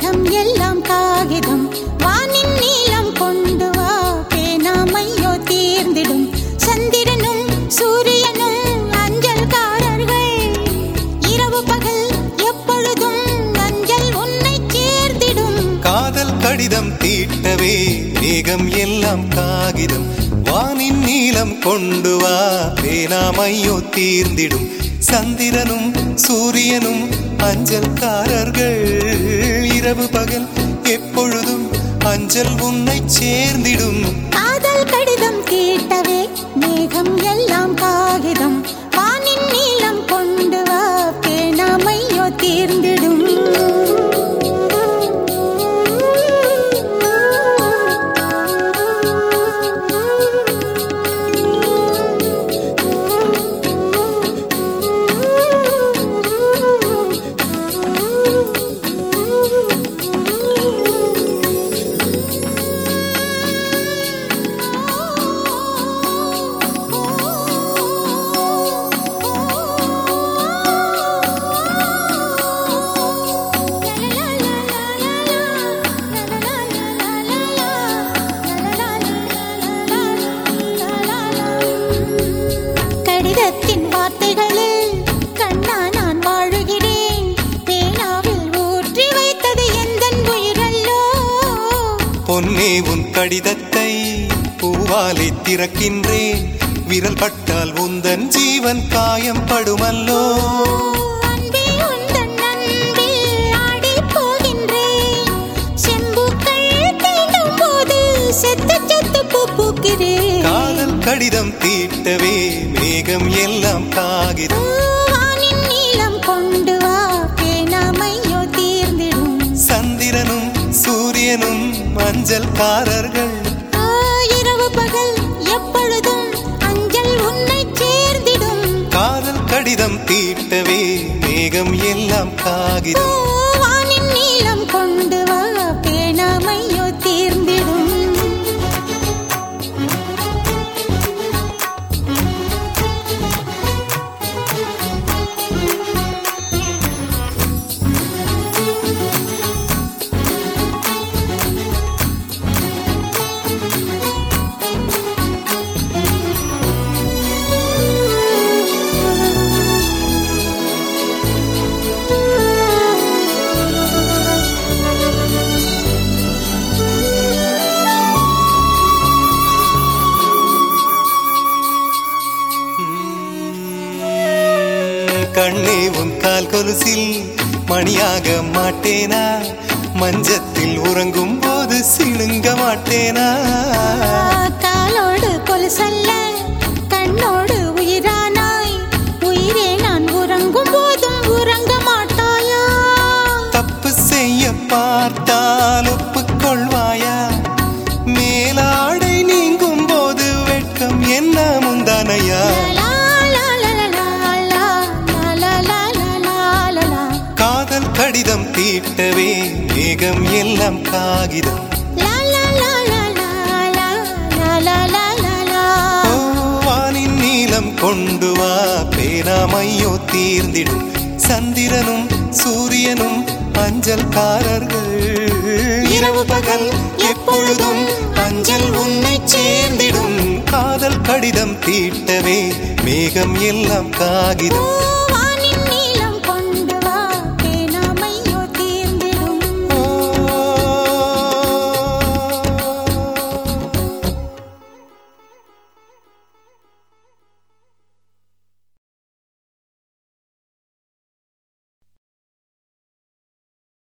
மேகம் எல்லாம் காகிதம் வானின் நீளம் கொண்டு வா பேனாமையோ தீர்ந்திடும் சந்திரனும் சூரியனும் அஞ்சல்காரர்கள் இரவு பகல் எப்பொழுதும் அஞ்சல் உன்னை சேர்ந்திடும் காதல் கடிதம் தீட்டவே மேகம் எல்லாம் காகிதம் வானின் நீளம் கொண்டு வா பேனாமையோ தீர்ந்திடும் சந்திரனும் சூரியனும் அஞ்சல்காரர்கள் இரவு பகல் எப்பொழுதும் அஞ்சல் உன்னை சேர்ந்திடும் காதல் கடிதம் தீட்டவே மேகம் எல்லாம் காகிதம் வானின் நீளம் கொண்டு வா பேணாமையோ தீர்ந்திடும் கடிதத்தின் வார்த்தைகளில் கண்ணா நான் வாழுகிறேன் பேனாவில் ஊற்றி வைத்தது எந்தன் உயிரல்லோ பொன்னே உன் கடிதத்தை பூவாலை திறக்கின்றேன் விரல் பட்டால் உந்தன் ஜீவன் காயம் படுமல்லோ அன்பே உந்தன் அன்பில் ஆடிப் போகின்றேன். செம்புக்கள் தீண்டும் போது செத்து செத்து பூ பூக்கிறேன். காதல் கடிதம் தீட்டவே மேகம் எல்லாம் காகிதம் வானின் நீளம் கொண்டு வா பேணாமையோ தீர்ந்திடும். சந்திரனும் சூரியனும் மஞ்சள்காரர்கள் ஆ, இரவு பகல் எப்பொழுதும் அஞ்சல் உன்னைச் சேர்ந்திடும். காதல் கடிதம் தீட்டவே மேகம் எல்லாம் ஓ, காகிதம் வானின் நீளம் கொண்டு வா பேணாமையோ தீர்ந்திடும் கண்ணே உன் கால் கொலுசில் மணியாக மாட்டேனா மஞ்சத்தில் உறங்கும் போது சிணுங்க மாட்டேனா காலோடு கொலுசல்ல கண்ணோடு உயிரானாய் உயிரே நான் உறங்கும் போதும் உறங்க மாட்டாயா தப்பு செய்ய பார்த்தால் ஒப்புக்கொள்வாயா மேலாடை நீங்கும் போது வெட்கம் என்ன முந்தானையா லா, லா, லா, லா, லா, லா, லா, லா, லா, லா, லா, லா. காதல் கடிதம் தீட்டவே மேகம் எல்லாம் காகிதம் லா, லா, லா, லா, லா, லா, லா, லா, லா, லா, லா. ஓ, வானின் நீளம் கொண்டு வா பேனாமையோ தீர்ந்திடும் சந்திரனும் சூரியனும் அஞ்சல்காரர்கள் இரவு பகல் எப்பொழுதும் அஞ்சல் உன்னை சேர்ந்திடும் காதல் கடிதம் தீட்டவே மேகம் எல்லாம் காகிதம் ஓ,